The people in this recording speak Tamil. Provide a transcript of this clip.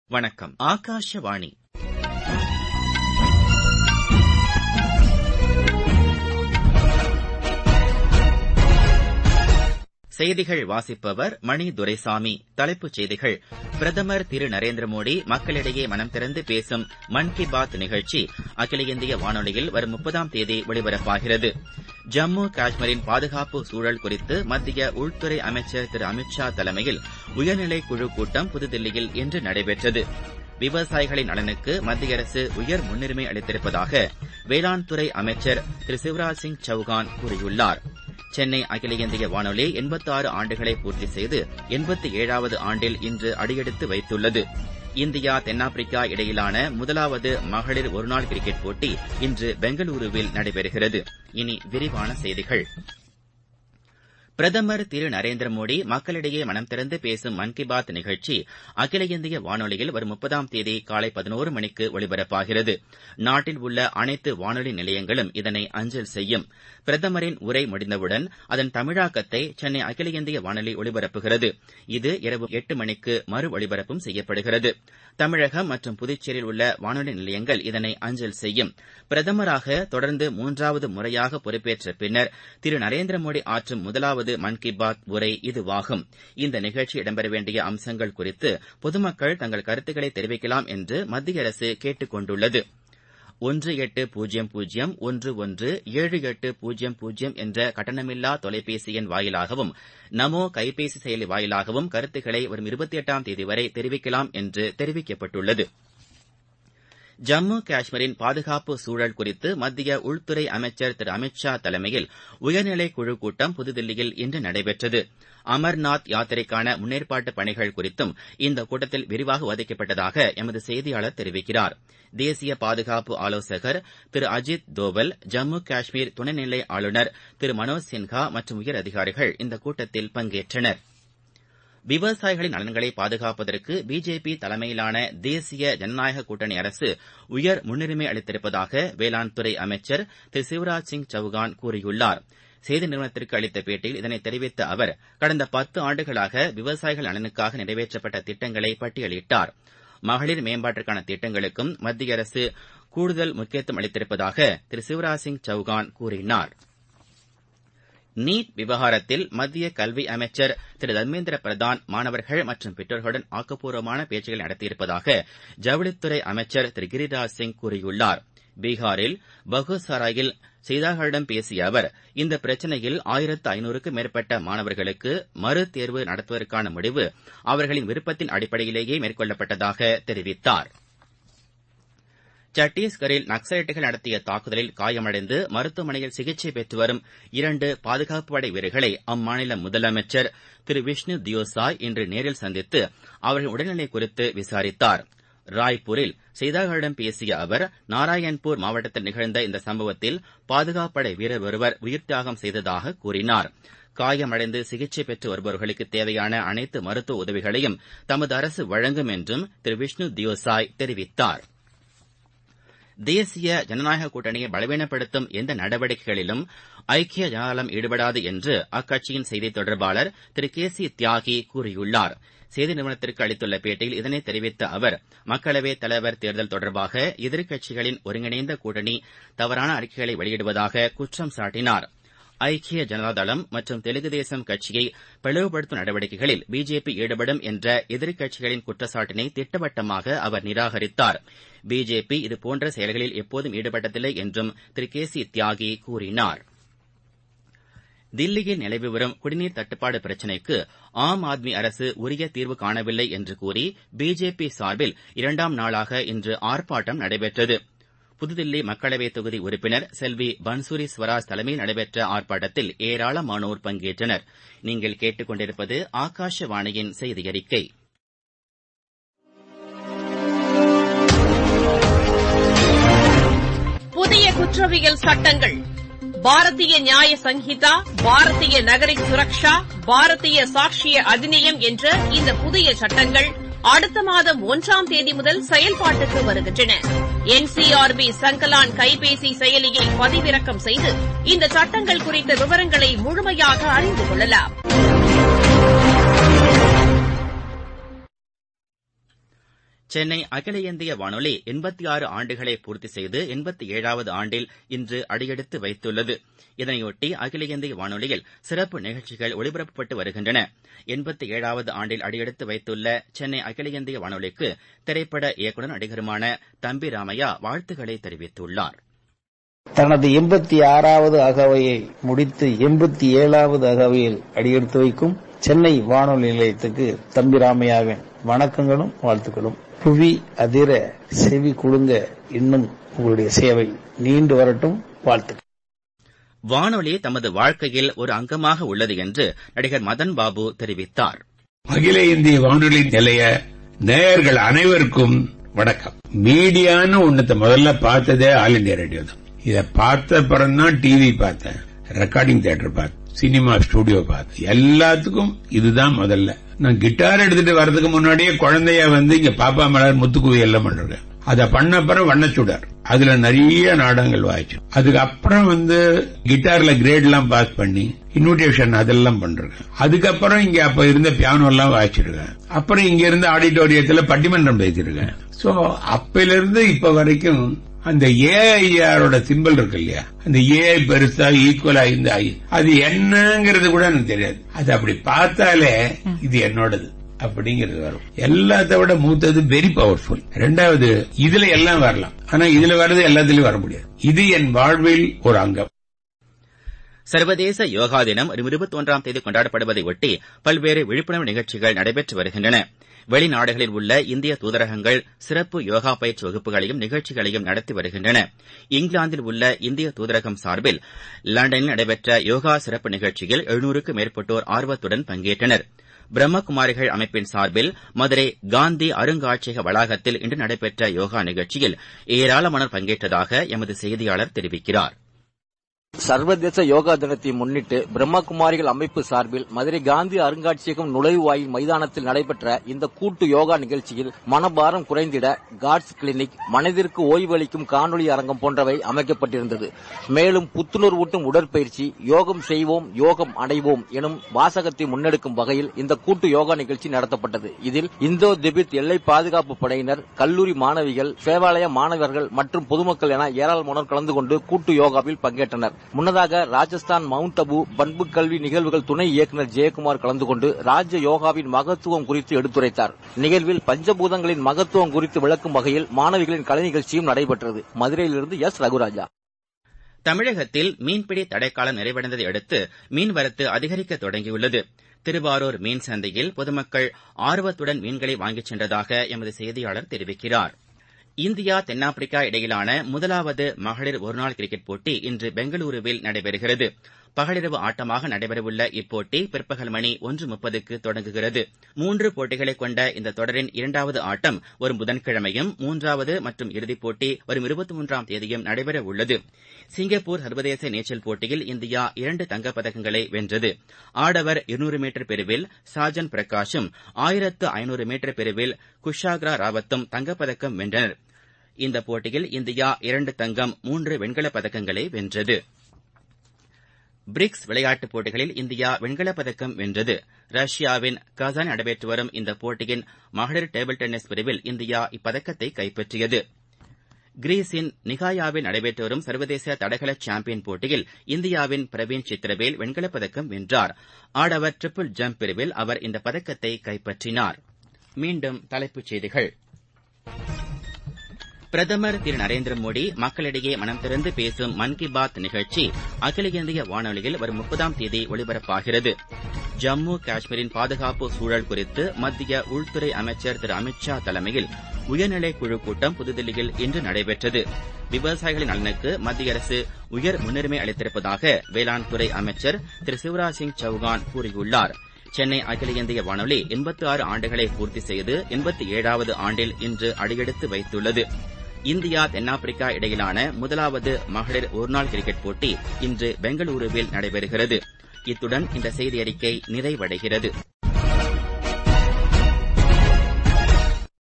வணக்கம் ஆகாஷவாணி செய்திகள் வாசிப்பவர் மணி துரைசாமி தலைப்புச் செய்திகள் பிரதமர் திரு நரேந்திர மோடி மக்களிடையே மனம் திறந்து பேசும் மன் கி பாத் நிகழ்ச்சி அகில இந்திய வானொலியில் வரும் முப்பதாம் தேதி ஒலிபரப்பாகிறது ஜம்மு காஷ்மீரின் பாதுகாப்பு சூழல் குறித்து மத்திய உள்துறை அமைச்சர் திரு அமித்ஷா தலைமையில் உயர்நிலை குழு கூட்டம் புதுதில்லியில் இன்று நடைபெற்றது விவசாயிகளின் நலனுக்கு மத்திய அரசு உயர் முன்னுரிமை அளித்திருப்பதாக வேளாண் துறை அமைச்சர் திரு சிவராஜ் சிங் சௌகான் கூறியுள்ளார் சென்னை அகில இந்திய வானொலி எண்பத்தாறு ஆண்டுகளை பூர்த்தி செய்து எண்பத்தி ஏழாவது ஆண்டில் இன்று அடியெடுத்து வைத்துள்ளது இந்தியா தென்னாப்பிரிக்கா இடையிலான முதலாவது மகளிர் ஒருநாள் கிரிக்கெட் போட்டி இன்று பெங்களூருவில் நடைபெறுகிறது இனி விரிவான செய்திகள் பிரதமர் திரு நரேந்திர மோடி மக்களிடையே மனம் திறந்து பேசும் மன் கி பாத் நிகழ்ச்சி அகில இந்திய வானொலியில் வரும் முப்பதாம் தேதி காலை பதினோரு மணிக்கு ஒலிபரப்பாகிறது நாட்டில் உள்ள அனைத்து வானொலி நிலையங்களும் இதனை அஞ்சல் செய்யும் பிரதமரின் உரை முடிந்தவுடன் அதன் தமிழாக்கத்தை சென்னை அகில இந்திய வானொலி ஒலிபரப்புகிறது இது இரவு எட்டு மணிக்கு மறு ஒலிபரப்பும் செய்யப்படுகிறது தமிழகம் மற்றும் புதுச்சேரியில் உள்ள வானொலி நிலையங்கள் இதனை அஞ்சல் செய்யும் பிரதமராக தொடர்ந்து மூன்றாவது முறையாக பொறுப்பேற்ற பின்னர் திரு நரேந்திர மோடி ஆற்றும் முதலாவது மன் கி பாத் உரை இதுவாகும் இந்த நிகழ்ச்சி இடம்பெற வேண்டிய அம்சங்கள் குறித்து பொதுமக்கள் தங்கள் கருத்துக்களை தெரிவிக்கலாம் என்று மத்திய அரசு கேட்டுக் கொண்டுள்ளது ஒன்று எட்டு பூஜ்ஜியம் பூஜ்ஜியம் ஒன்று ஒன்று ஏழு எட்டு பூஜ்ஜியம் பூஜ்ஜியம் என்ற கட்டணமில்லா தொலைபேசி எண் வாயிலாகவும் நமோ கைபேசி செயலி வாயிலாகவும் கருத்துக்களை வரும் இருபத்தி எட்டாம் தேதி வரை தெரிவிக்கலாம் என்று தெரிவிக்கப்பட்டுள்ளது ஜம்மு காஷ்மீரின் பாதுகாப்பு சூழல் குறித்து மத்திய உள்துறை அமைச்சர் திரு அமித்ஷா தலைமையில் உயர்நிலை குழு கூட்டம் புதுதில்லியில் இன்று நடைபெற்றது அமர்நாத் யாத்திரைக்கான முன்னேற்பாட்டு பணிகள் குறித்தும் இந்த கூட்டத்தில் விரிவாக விவாதிக்கப்பட்டதாக எமது செய்தியாளர் தெரிவிக்கிறார் தேசிய பாதுகாப்பு ஆலோசகர் திரு அஜித் தோவல் ஜம்மு காஷ்மீர் துணைநிலை ஆளுநர் திரு மனோஜ் சின்ஹா மற்றும் உயர் அதிகாரிகள் இந்த கூட்டத்தில் பங்கேற்றனர் விவசாயிகளின் நலன்களை பாதுகாப்பதற்கு பிஜேபி தலைமையிலான தேசிய ஜனநாயக கூட்டணி அரசு உயர் முன்னுரிமை அளித்திருப்பதாக வேளாண் துறை அமைச்சர் திரு சிவராஜ் சிங் சௌகான் கூறியுள்ளார் செய்தி நிறுவனத்திற்கு அளித்த பேட்டியில் இதனை தெரிவித்த அவர் கடந்த பத்து ஆண்டுகளாக விவசாயிகள் நலனுக்காக நிறைவேற்றப்பட்ட திட்டங்களை பட்டியலிட்டார் மகளிர் மேம்பாட்டிற்கான திட்டங்களுக்கும் மத்திய அரசு கூடுதல் முக்கியத்துவம் அளித்திருப்பதாக திரு சிவராஜ் சிங் சௌகான் கூறினார் நீட் விவகாரத்தில் மத்திய கல்வி அமைச்சர் திரு தர்மேந்திர பிரதான் மாணவர்கள் மற்றும் பெற்றோர்களுடன் ஆக்கப்பூர்வமான பேச்சுக்களை நடத்தியிருப்பதாக ஜவுளித்துறை அமைச்சர் திரு கிரிராஜ் சிங் கூறியுள்ளார் பீகாரில் பகுசாராயில் செய்தியாளர்களிடம் பேசிய அவர் இந்த பிரச்சினையில் ஆயிரத்து ஐநூறுக்கும் மேற்பட்ட மாணவர்களுக்கு மறு தேர்வு நடத்துவதற்கான முடிவு அவர்களின் விருப்பத்தின் அடிப்படையிலேயே மேற்கொள்ளப்பட்டதாக தெரிவித்தார் சத்தீஸ்கரில் நக்சலைட்டுகள் நடத்திய தாக்குதலில் காயமடைந்து மருத்துவமனையில் சிகிச்சை பெற்று வரும் இரண்டு பாதுகாப்பு படை வீரர்களை அம்மாநில முதலமைச்சர் திரு விஷ்ணு தியோசாய் இன்று நேரில் சந்தித்து அவர்களின் உடல்நிலை குறித்து விசாரித்தார் ராய்ப்பூரில் செய்தியாளர்களிடம் பேசிய அவர் நாராயண்பூர் மாவட்டத்தில் நிகழ்ந்த இந்த சம்பவத்தில் பாதுகாப்பு படை வீரர் ஒருவர் உயிர் தியாகம் செய்ததாக கூறினார் காயமடைந்து சிகிச்சை பெற்று வருபவர்களுக்கு தேவையான அனைத்து மருத்துவ உதவிகளையும் தமது அரசு வழங்கும் என்றும் திரு விஷ்ணு தியோசாய் தெரிவித்தார் தேசிய ஜனநாயக கூட்டணியை பலவீனப்படுத்தும் எந்த நடவடிக்கைகளிலும் ஐக்கிய ஜனதாதளம் ஈடுபடாது என்று அக்கட்சியின் செய்தித் தொடர்பாளர் திரு கே சி தியாகி கூறியுள்ளார் செய்தி நிறுவனத்திற்கு அளித்துள்ள பேட்டியில் இதனை தெரிவித்த அவர் மக்களவைத் தலைவர் தேர்தல் தொடர்பாக எதிர்க்கட்சிகளின் ஒருங்கிணைந்த கூட்டணி தவறான அறிக்கைகளை வெளியிடுவதாக குற்றம் சாட்டினார் ஐக்கிய ஜனதாதளம் மற்றும் தெலுங்கு தேசம் கட்சியை பிளவுபடுத்தும் நடவடிக்கைகளில் பிஜேபி ஈடுபடும் என்ற எதிர்க்கட்சிகளின் குற்றச்சாட்டினை திட்டவட்டமாக அவர் நிராகரித்தார் பிஜேபி இதுபோன்ற செயல்களில் எப்போதும் ஈடுபட்டதில்லை என்றும் திரு கே சி தியாகி கூறினார் தில்லியில் நிலவி வரும் குடிநீர் தட்டுப்பாடு பிரச்சினைக்கு ஆம் ஆத்மி அரசு உரிய தீர்வு காணவில்லை என்று கூறி பிஜேபி சார்பில் இரண்டாம் நாளாக இன்று ஆர்ப்பாட்டம் நடைபெற்றது புதுதில்லி மக்களவைத் தொகுதி உறுப்பினர் செல்வி பன்சூரி ஸ்வராஜ் தலைமையில் நடைபெற்ற ஆர்ப்பாட்டத்தில் ஏராளமானோர் பங்கேற்றனர் நீங்கள் கேட்டுக் கொண்டிருப்பது ஆகாஷவாணியின் செய்தி அறிக்கை புதிய குற்றவியல் சட்டங்கள் பாரதிய நியாய சங்கீதா பாரதிய நகரிக் சுரக்ஷா பாரதிய சாட்சிய அதிநியம் என்ற இந்த புதிய சட்டங்கள் அடுத்த மாதம் ஒன்றாம் தேதி முதல் செயல்பாட்டுக்கு வருகின்றன என்சிஆர்பி சங்கலான் கைபேசி செயலியை பதிவிறக்கம் செய்து இந்த சட்டங்கள் குறித்த விவரங்களை முழுமையாக அறிந்து கொள்ளலாம் சென்னை அகில இந்திய வானொலி எண்பத்தி ஆறு ஆண்டுகளை பூர்த்தி செய்து எண்பத்தி ஏழாவது ஆண்டில் இன்று அடியெடுத்து வைத்துள்ளது இதனையொட்டி அகில இந்திய வானொலியில் சிறப்பு நிகழ்ச்சிகள் ஒளிபரப்பப்பட்டு வருகின்றன எண்பத்தி ஏழாவது ஆண்டில் அடியெடுத்து வைத்துள்ள சென்னை அகில இந்திய வானொலிக்கு திரைப்பட இயக்குநர் நடிகருமான தம்பி ராமையா வாழ்த்துக்களை தெரிவித்துள்ளார் தனது எண்பத்தி ஆறாவது அகவையை முடித்து எண்பத்தி ஏழாவது அகவையில் அடியெடுத்து வைக்கும் சென்னை வானொலி நிலையத்துக்கு தம்பிராமையாவின் வணக்கங்களும் வாழ்த்துக்களும் புவி அதிர செவி குழுங்க இன்னும் உங்களுடைய சேவை நீண்டு வரட்டும் வாழ்த்துக்கள் வானொலி தமது வாழ்க்கையில் ஒரு அங்கமாக உள்ளது என்று நடிகர் மதன் பாபு தெரிவித்தார் அகில இந்திய வானொலி நிலைய நேயர்கள் அனைவருக்கும் வணக்கம் மீடியான்னு ஒன்னத்தை முதல்ல பார்த்ததே ஆல் இண்டியா ரேடியோ தான் இதை பார்த்த பிறந்தான் டிவி பார்த்தேன் ரெக்கார்டிங் தியேட்டர் பார்த்தேன் சினிமா ஸ்டுடியோ பார்த்தேன் எல்லாத்துக்கும் இதுதான் முதல்ல நான் கிட்டார் எடுத்துட்டு வர்றதுக்கு முன்னாடியே குழந்தைய வந்து இங்க பாப்பா மலர் முத்துக்குவி எல்லாம் பண்றேன் அதை பண்ண அப்புறம் வண்ணச்சுடர் அதுல நிறைய நாடகங்கள் வாய்ச்சோம் அதுக்கப்புறம் வந்து கிட்டார்ல கிரேட் எல்லாம் பாஸ் பண்ணி இன்விடேஷன் அதெல்லாம் பண்றேன் அதுக்கப்புறம் இங்க அப்ப இருந்த பியானோ எல்லாம் வாய்ச்சிருக்கேன் அப்புறம் இங்க இருந்த ஆடிட்டோரியத்துல பட்டிமன்றம் பேசியிருக்கேன் சோ அப்பையில இருந்து இப்ப வரைக்கும் அந்த ஏஐஆரோட சிம்பிள் இருக்கு இல்லையா அந்த ஏஐ பெருசா ஈக்குவலா இந்த ஐ அது என்னங்கிறது கூட எனக்கு தெரியாது அது அப்படி பார்த்தாலே இது என்னோடது அப்படிங்கிறது வரும் எல்லாத்த விட மூத்தது வெரி பவர்ஃபுல் ரெண்டாவது இதுல எல்லாம் வரலாம் ஆனா இதுல வர்றது எல்லாத்திலயும் வர முடியாது இது என் வாழ்வில் ஒரு அங்கம் சர்வதேச யோகா தினம் வரும் இருபத்தி ஒன்றாம் தேதி கொண்டாடப்படுவதை ஒட்டி பல்வேறு விழிப்புணர்வு நிகழ்ச்சிகள் நடைபெற்று வருகின்றன வெளிநாடுகளில் உள்ள இந்திய தூதரகங்கள் சிறப்பு யோகா பயிற்சி வகுப்புகளையும் நிகழ்ச்சிகளையும் நடத்தி வருகின்றன இங்கிலாந்தில் உள்ள இந்திய தூதரகம் சார்பில் லண்டனில் நடைபெற்ற யோகா சிறப்பு நிகழ்ச்சியில் எழுநூறுக்கும் மேற்பட்டோர் ஆர்வத்துடன் பங்கேற்றனர் பிரம்மகுமாரிகள் அமைப்பின் சார்பில் மதுரை காந்தி அருங்காட்சியக வளாகத்தில் இன்று நடைபெற்ற யோகா நிகழ்ச்சியில் ஏராளமானோர் பங்கேற்றதாக எமது செய்தியாளர் தெரிவிக்கிறார் சர்வதேச யோகா தினத்தை முன்னிட்டு பிரம்மகுமாரிகள் அமைப்பு சார்பில் மதுரை காந்தி அருங்காட்சியகம் நுழைவாயில் மைதானத்தில் நடைபெற்ற இந்த கூட்டு யோகா நிகழ்ச்சியில் மனபாரம் குறைந்திட காட்ஸ் கிளினிக் மனதிற்கு ஓய்வளிக்கும் காணொலி அரங்கம் போன்றவை அமைக்கப்பட்டிருந்தது மேலும் புத்துணர்வூட்டும் உடற்பயிற்சி யோகம் செய்வோம் யோகம் அடைவோம் எனும் வாசகத்தை முன்னெடுக்கும் வகையில் இந்த கூட்டு யோகா நிகழ்ச்சி நடத்தப்பட்டது இதில் இந்தோ திபித் எல்லை பாதுகாப்பு படையினர் கல்லூரி மாணவிகள் சேவாலய மாணவர்கள் மற்றும் பொதுமக்கள் என ஏராளமானோர் கலந்து கொண்டு கூட்டு யோகாவில் பங்கேற்றனர் முன்னதாக ராஜஸ்தான் மவுண்ட் அபு பண்பு கல்வி நிகழ்வுகள் துணை இயக்குநர் ஜெயக்குமார் கலந்து கொண்டு ராஜ யோகாவின் மகத்துவம் குறித்து எடுத்துரைத்தார் நிகழ்வில் பஞ்சபூதங்களின் மகத்துவம் குறித்து விளக்கும் வகையில் மாணவிகளின் கலை நிகழ்ச்சியும் நடைபெற்றது மதுரையிலிருந்து எஸ் ரகுராஜா தமிழகத்தில் மீன்பிடி தடைக்காலம் நிறைவடைந்ததை அடுத்து மீன்வரத்து அதிகரிக்க தொடங்கியுள்ளது திருவாரூர் மீன் சந்தையில் பொதுமக்கள் ஆர்வத்துடன் மீன்களை வாங்கிச் சென்றதாக எமது செய்தியாளர் தெரிவிக்கிறார் இந்தியா தென்னாப்பிரிக்கா இடையிலான முதலாவது மகளிர் ஒருநாள் கிரிக்கெட் போட்டி இன்று பெங்களூருவில் நடைபெறுகிறது பகலிரவு ஆட்டமாக நடைபெறவுள்ள இப்போட்டி பிற்பகல் மணி ஒன்று முப்பதுக்கு தொடங்குகிறது மூன்று போட்டிகளை கொண்ட இந்த தொடரின் இரண்டாவது ஆட்டம் வரும் புதன்கிழமையும் மூன்றாவது மற்றும் இறுதிப் போட்டி வரும் இருபத்தி மூன்றாம் தேதியும் நடைபெற உள்ளது சிங்கப்பூர் சர்வதேச நீச்சல் போட்டியில் இந்தியா இரண்டு தங்கப்பதக்கங்களை வென்றது ஆடவர் இருநூறு மீட்டர் பிரிவில் சாஜன் பிரகாஷும் ஆயிரத்து ஐநூறு மீட்டர் பிரிவில் குஷாக்ரா ராவத்தும் தங்கப்பதக்கம் வென்றனர் இந்த போட்டியில் இந்தியா இரண்டு தங்கம் மூன்று வெண்கலப் பதக்கங்களை வென்றது பிரிக்ஸ் விளையாட்டுப் போட்டிகளில் இந்தியா வெண்கலப் பதக்கம் வென்றது ரஷ்யாவின் கசான் நடைபெற்று வரும் இந்த போட்டியின் மகளிர் டேபிள் டென்னிஸ் பிரிவில் இந்தியா இப்பதக்கத்தை கைப்பற்றியது கிரீஸின் நிகாயாவில் நடைபெற்று வரும் சர்வதேச தடகள சாம்பியன் போட்டியில் இந்தியாவின் பிரவீன் சித்திரவேல் வெண்கலப் பதக்கம் வென்றார் ஆடவர் ட்ரிபிள் ஜம்ப் பிரிவில் அவர் இந்த பதக்கத்தை கைப்பற்றினார் மீண்டும் தலைப்புச் செய்திகள் பிரதமர் திரு நரேந்திர மோடி மக்களிடையே மனம் திறந்து பேசும் மன் கி பாத் நிகழ்ச்சி அகில இந்திய வானொலியில் வரும் முப்பதாம் தேதி ஒலிபரப்பாகிறது ஜம்மு காஷ்மீரின் பாதுகாப்பு சூழல் குறித்து மத்திய உள்துறை அமைச்சர் திரு அமித்ஷா தலைமையில் உயர்நிலை குழு கூட்டம் புதுதில்லியில் இன்று நடைபெற்றது விவசாயிகளின் நலனுக்கு மத்திய அரசு உயர் முன்னுரிமை அளித்திருப்பதாக வேளாண் துறை அமைச்சர் திரு சிவராஜ் சிங் சௌகான் கூறியுள்ளார் சென்னை அகில இந்திய வானொலி எண்பத்தி ஆறு ஆண்டுகளை பூர்த்தி செய்து எண்பத்தி ஏழாவது ஆண்டில் இன்று அடியெடுத்து வைத்துள்ளது இந்தியா தென்னாப்பிரிக்கா இடையிலான முதலாவது மகளிர் ஒருநாள் கிரிக்கெட் போட்டி இன்று பெங்களூருவில் நடைபெறுகிறது இத்துடன் இந்த செய்தி அறிக்கை நிறைவடைகிறது